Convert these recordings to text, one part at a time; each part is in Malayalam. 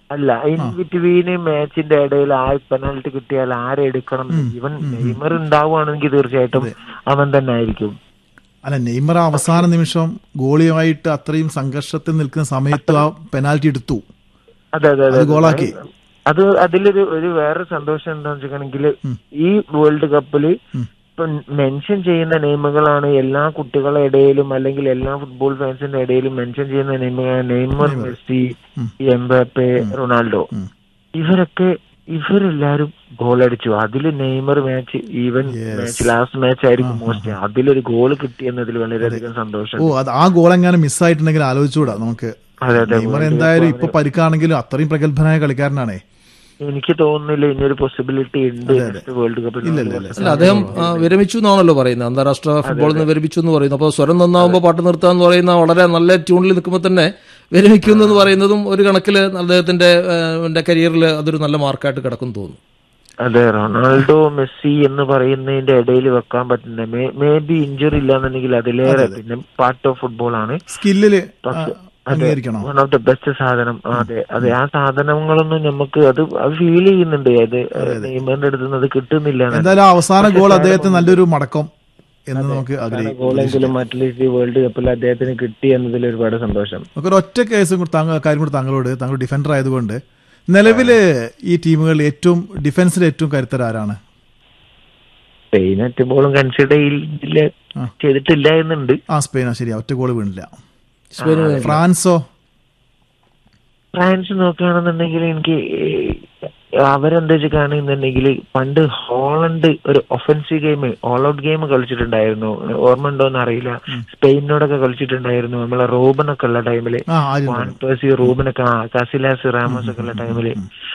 അല്ല ഇൻ ബിറ്റ്വീന് മാച്ചിന്റെ ഇടയിൽ ആ പെനാൽറ്റി കിട്ടിയാൽ ആരെടുക്കണം ഇവൻ നെയ്മർ ഉണ്ടാവുകയാണെങ്കിൽ തീർച്ചയായിട്ടും അവൻ തന്നെ ആയിരിക്കും അല്ല നെയ്മർ ആ അവസാന നിമിഷം ഗോളിയുമായിട്ട് അത്രയും സംഘർഷത്തിൽ നിൽക്കുന്ന സമയത്ത് ആ പെനാൽറ്റി എടുത്തു അതെ അതെ അത് അതെ ഗോളാക്കി. അത് അതിലൊരു ഒരു വേറെ സന്തോഷം എന്താന്ന് വെച്ചിട്ടുണ്ടെങ്കിൽ ഈ വേൾഡ് കപ്പില് ഇപ്പൊ മെൻഷൻ ചെയ്യുന്ന നെയിമുകളാണ് എല്ലാ കുട്ടികളുടെ ഇടയിലും അല്ലെങ്കിൽ എല്ലാ ഫുട്ബോൾ ഫാൻസിന്റെ ഇടയിലും മെൻഷൻ ചെയ്യുന്ന നെയിമുകൾ നെയ്മർ മെസ്സി എംബാപ്പെ റൊണാൾഡോ ഇവരൊക്കെ ഇവരെല്ലാരും ഗോളടിച്ചു അതില് Neymar match even match last match ആയിരിക്കും മോസ്റ്റ് അതിലൊരു ഗോൾ കിട്ടിയെന്നതിൽ വളരെയധികം സന്തോഷം ഓ അത് ആ ഗോൾ എങ്ങാനും മിസ്സായിട്ടുണ്ടെങ്കിൽ ആലോചിച്ചുകൂടാ നമുക്ക് അതെ അതെ നെയ്മർ എന്തായാലും ഇപ്പൊ പരിക്കാണെങ്കിലും അത്രയും പ്രഗത്ഭനായ കളിക്കാരനാണേ എനിക്ക് തോന്നുന്നില്ല ഇനിയൊരു പോസിബിലിറ്റി ഉണ്ട് നെക്സ്റ്റ് വേൾഡ് കപ്പിൽ അല്ല അദ്ദേഹം ആ, വിരമിച്ചു എന്നാണല്ലോ പറയുന്നത് അന്താരാഷ്ട്ര ഫുട്ബോളിൽ നിന്ന് വിരമിച്ചു എന്ന് പറയുന്നു അപ്പോൾ സ്വരം നന്നാവുമ്പോൾ പാട്ട് നിർത്തുക എന്ന് പറയുന്ന വളരെ നല്ല ട്യൂണിൽ നിൽക്കുമ്പോൾ തന്നെ വിരമിക്കുന്നു എന്ന് പറയുന്നതും ഒരു കണക്കിൽ അദ്ദേഹത്തിന്റെ കരിയറിൽ അതൊരു നല്ല മാർക്കായിട്ട് കിടക്കും തോന്നുന്നു അതെ റൊണാൾഡോ മെസ്സി എന്ന് പറയുന്നതിന്റെ ഇടയിൽ വെക്കാൻ പറ്റുന്ന മേ ബി ഇഞ്ചുറി ഇല്ലാന്നുണ്ടെങ്കിൽ അതിലേറെ പിന്നെ പാർട്ട് ഓഫ് ഫുട്ബോൾ ആണ് സ്കില്ലില് പക്ഷെ അംഗീകരിക്കണം വൺ ഓഫ് ദ ബെസ്റ്റ് സാധനം ആ, അതെ അതെ ആ സാധനങ്ങളൊന്നും നമുക്ക് അത് അത് ഫീൽ ചെയ്യുന്നുണ്ട് അത് നെയ്മറിന്റെ അടുത്ത് നിന്ന് അത് കിട്ടുന്നില്ല എന്ന്. എന്തായാലും ആ അവസാന ഗോൾ അദ്ദേഹത്തിന് നല്ലൊരു മടക്കം എന്ന് നമുക്ക് ആഗ്രഹിക്കും ഗോളെങ്കിലും അറ്റ്ലീസ്റ്റ് ഈ വേൾഡ് കപ്പിൽ അദ്ദേഹത്തിന് കിട്ടി എന്നതിൽ ഒരുപാട് സന്തോഷം നമുക്ക് ഒരു ഒറ്റ കേസും കൂടി താങ്കൾ കാര്യം കൂടി താങ്കളോട് താങ്കൾ ഡിഫൻഡർ ആയതുകൊണ്ട് നിലവില് ഈ ടീമുകളിൽ ഏറ്റവും ഡിഫൻസിൽ ഏറ്റവും കരുത്തരാരാണ് സ്പെയിൻ ബോളും കൺസിഡർ ചെയ്തിട്ടില്ല എന്നുണ്ട് ആ സ്പെയിനാ ശരി ഒറ്റ ഗോൾ വീണില്ല സ്പെയിന് ഫ്രാൻസോ ഫ്രാൻസ് നോക്കുകയാണെന്നുണ്ടെങ്കിൽ എനിക്ക് ഏഹ്, അവരെന്താ വെച്ച് കാണുന്നുണ്ടെങ്കിൽ പണ്ട് ഹോളണ്ട് ഒരു offensive game all out game കളിച്ചിട്ടുണ്ടായിരുന്നു ഓർമ്മ ഉണ്ടോന്ന് അറിയില്ല സ്പെയിനോടൊക്കെ കളിച്ചിട്ടുണ്ടായിരുന്നു നമ്മളെ റോബനൊക്കെ ഉള്ള ടൈമില് ആ ആര്യൻ വാൻ പേഴ്സി റൂബനൊക്കെ ആ, കസിലാസ് റാമോസ് ഒക്കെ ഉള്ള ടൈമില്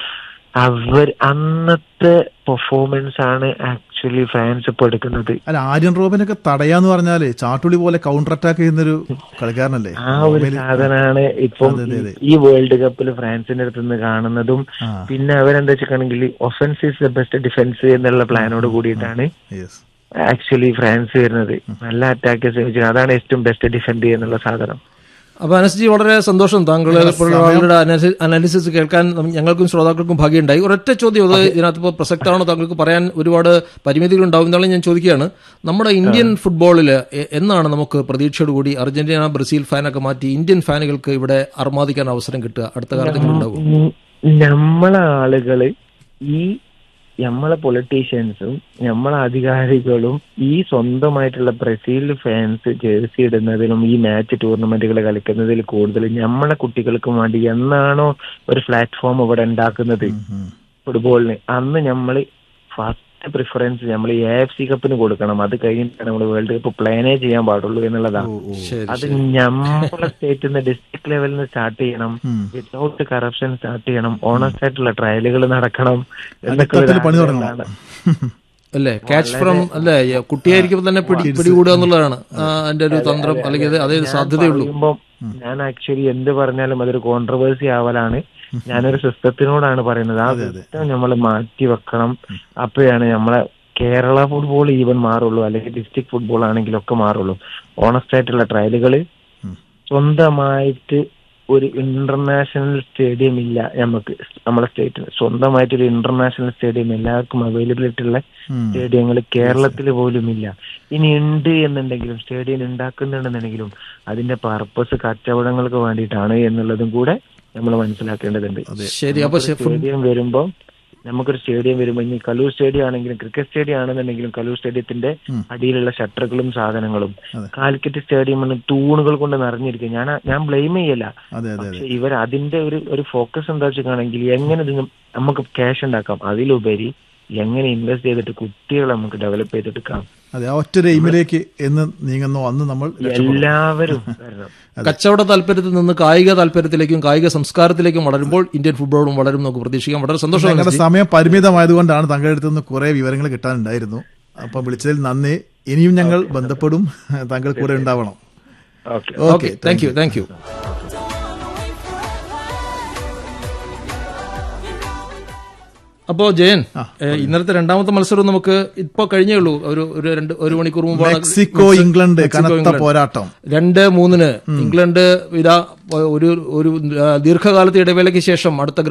അവർ അന്നത്തെ പെർഫോമൻസ് ആണ് ആക്ച്വലി ഫ്രാൻസ് ഇപ്പൊ എടുക്കുന്നത് അല്ല ആര്യൻ റോബിനൊക്കെ തടയാന്ന് പറഞ്ഞാല് ചാട്ടുളി പോലെ കൗണ്ടർ അറ്റാക്ക് ചെയ്യുന്നൊരു കളിക്കാരനല്ലേ ആ ഒരു സാധനമാണ് ഇപ്പം ഈ വേൾഡ് കപ്പിൽ ഫ്രാൻസിന്റെ അടുത്ത് നിന്ന് കാണുന്നതും ആ. പിന്നെ അവരെന്താ വെച്ചിട്ടാണെങ്കിൽ offence is the best defence എന്നുള്ള പ്ലാനോട് കൂടിയിട്ടാണ് യെസ് ആക്ച്വലി ഫ്രാൻസ് വരുന്നത് നല്ല അറ്റാക്കേഴ്സ് വെച്ചാൽ അതാണ് ഏറ്റവും ബെസ്റ്റ് ഡിഫെൻഡ് ചെയ്യുന്നുള്ള സാധനം അപ്പൊ അനസ്ജി വളരെ സന്തോഷം താങ്കൾ ഇപ്പോഴുള്ള ആളുകളുടെ അനാലിസിസ് കേൾക്കാൻ നം- ഞങ്ങൾക്കും ശ്രോതാക്കൾക്കും ഭാഗ്യമുണ്ടായി ഒരൊറ്റ ചോദ്യം അത് ഇതിനകത്ത് ഇപ്പോൾ പ്രസക്തമാണോ താങ്കൾക്ക് പറയാൻ ഒരുപാട് പരിമിതികൾ ഉണ്ടാവും എന്നാലും ഞാൻ ചോദിക്കുകയാണ് നമ്മുടെ ഇന്ത്യൻ ഫുട്ബോളിൽ എ- എന്നാണ് നമുക്ക് പ്രതീക്ഷയോടുകൂടി അർജന്റീന ബ്രസീൽ ഫാനൊക്കെ മാറ്റി ഇന്ത്യൻ ഫാനുകൾക്ക് ഇവിടെ അർമാദിക്കാൻ അവസരം കിട്ടുക അടുത്ത കാലത്ത് ഉണ്ടാവും ഉം, നമ്മളെ ആളുകള് ഈ നമ്മളെ പൊളിറ്റീഷ്യൻസും നമ്മളെ അധികാരികളും ഈ സ്വന്തമായിട്ടുള്ള ബ്രസീൽ ഫാൻസ് ജേഴ്സി ഇടുന്നതിലും ഈ മാച്ച് ടൂർണമെന്റുകൾ കളിക്കുന്നതിൽ കൂടുതൽ നമ്മളെ കുട്ടികൾക്കും വേണ്ടി എന്നാണോ ഒരു പ്ലാറ്റ്ഫോം ഇവിടെ ഉണ്ടാക്കുന്നത് ഫുട്ബോളിന് അന്ന് നമ്മൾ ഫസ്റ്റ് പ്രിഫറൻസ് നമ്മൾ എ എഫ് സി കപ്പിന് കൊടുക്കണം അത് കഴിഞ്ഞിട്ടാണ് നമ്മൾ വേൾഡ് കപ്പ് പ്ലാനേ ചെയ്യാൻ പാടുള്ളൂ എന്നുള്ളതാണ് ശരി അത് നമ്മളെ സ്റ്റേറ്റിൽ നിന്ന് ഡിസ്ട്രിക്ട് ലെവലിൽ നിന്ന് സ്റ്റാർട്ട് ചെയ്യണം വിത്തൗട്ട് കറപ്ഷൻ സ്റ്റാർട്ട് ചെയ്യണം ഓണസ്റ്റ് ആയിട്ടുള്ള ട്രയലുകൾ നടക്കണം എന്നൊക്കെ അടിത്തട്ടിൽ പണി ഒരു തുടങ്ങണം ആഗ്രഹമാണ്. അല്ലേ ക്യാച്ച് ഫ്രം അല്ലേ കുട്ടിയായിരിക്കുമ്പോൾ തന്നെ പിടി പിടികൂടുക എന്നുള്ളതാണ് ആ, അതിന്റെ ഒരു തന്ത്രം അല്ലെങ്കിൽ അത് അതേ സാധ്യതയുള്ളൂ പറയുമ്പോ ഞാൻ ആക്ച്വലി എന്ത് പറഞ്ഞാലും അതൊരു കോൺട്രവേഴ്സി ആവലാണ് ഞാനൊരു സിസ്റ്റത്തിനോടാണ് പറയുന്നത് ആ സിസ്റ്റം നമ്മൾ മാറ്റി വെക്കണം അപ്പോഴാണ് നമ്മളെ കേരള ഫുട്ബോൾ ഈവൻ മാറുള്ളൂ അല്ലെങ്കിൽ ഡിസ്ട്രിക്ട് ഫുട്ബോൾ ആണെങ്കിലും ഒക്കെ മാറുള്ളൂ ഓണസ്റ്റ് ആയിട്ടുള്ള ട്രയലുകൾ സ്വന്തമായിട്ട് ഒരു ഇന്റർനാഷണൽ സ്റ്റേഡിയം ഇല്ല നമുക്ക് നമ്മളെ സ്റ്റേറ്റിന് സ്വന്തമായിട്ട് ഒരു ഇന്റർനാഷണൽ സ്റ്റേഡിയം എല്ലാവർക്കും അവൈലബിലിറ്റി ഉള്ള സ്റ്റേഡിയങ്ങൾ കേരളത്തിൽ പോലും ഇല്ല ഇനി ഉണ്ട് എന്നുണ്ടെങ്കിലും സ്റ്റേഡിയം ഉണ്ടാക്കുന്നുണ്ടെന്നുണ്ടെങ്കിലും അതിന്റെ പർപ്പസ് കച്ചവടങ്ങൾക്ക് വേണ്ടിയിട്ടാണ് എന്നുള്ളതും കൂടെ നമ്മൾ മനസ്സിലാക്കേണ്ടതുണ്ട് ശരി അപ്പൊ ശ- ഫുട്- സ്റ്റേഡിയം വരുമ്പോ നമുക്കൊരു സ്റ്റേഡിയം വരുമ്പോ ഇനി കലൂർ സ്റ്റേഡിയം ആണെങ്കിലും ക്രിക്കറ്റ് സ്റ്റേഡിയം ആണെന്നുണ്ടെങ്കിലും കലൂർ സ്റ്റേഡിയത്തിന്റെ അടിയിലുള്ള ഷട്ടറുകളും സാധനങ്ങളും കാലിക്കറ്റ് സ്റ്റേഡിയം ആണ് തൂണുകൾ കൊണ്ട് നിറഞ്ഞിരിക്കും ഞാൻ ഞാൻ ബ്ലെയിം ചെയ്യല്ല അതെ അതെ പക്ഷെ ഇവർ അതിന്റെ ഒരു ഒരു ഫോക്കസ് എന്താ വെച്ചിട്ടാണെങ്കിൽ എങ്ങനെ ഇത് നമുക്ക് ക്യാഷ് ഉണ്ടാക്കാം അതിലുപരി എങ്ങനെ ഇൻവെസ്റ്റ് ചെയ്തിട്ട് കുട്ടികളെ നമുക്ക് ഡെവലപ്പ് ചെയ്തെടുക്കാം അതെ ആ ഒറ്റ ഒരു എയിമിലേക്ക് എന്ന് നീങ്ങുന്നോ അന്ന് നമ്മൾ എല്ലാവരും വരണം കച്ചവട താല്പര്യത്തിൽ നിന്ന് കായിക താല്പര്യത്തിലേക്കും കായിക സംസ്കാരത്തിലേക്കും വളരുമ്പോൾ ഇന്ത്യൻ ഫുട്ബോളും വളരും നമുക്ക് പ്രതീക്ഷിക്കാം വളരെ സന്തോഷം ഞങ്ങളുടെ സമയം പരിമിതമായതുകൊണ്ടാണ് താങ്കളുടെ അടുത്ത് നിന്ന് കുറെ വിവരങ്ങൾ കിട്ടാനുണ്ടായിരുന്നു അപ്പം വിളിച്ചതിൽ നന്ദി ഇനിയും ഞങ്ങൾ ബന്ധപ്പെടും താങ്കൾ കൂടെ ഉണ്ടാവണം okay okay thank you thank you അപ്പോ ജയൻ ഏ, ഇന്നലത്തെ രണ്ടാമത്തെ മത്സരം നമുക്ക് ഇപ്പൊ കഴിഞ്ഞേ ഉള്ളൂ ഒരു ഒരു രണ്ട് ഒരു മണിക്കൂർ മുമ്പാണ് മെക്സിക്കോ ഇംഗ്ലണ്ട് കനത്ത പോരാട്ടം രണ്ട് മൂന്നിന് ഇംഗ്ലണ്ട് ഇതാ ഒരു ഒരു ആ, ദീർഘകാലത്തെ ഇടവേളയ്ക്ക് ശേഷം അടുത്ത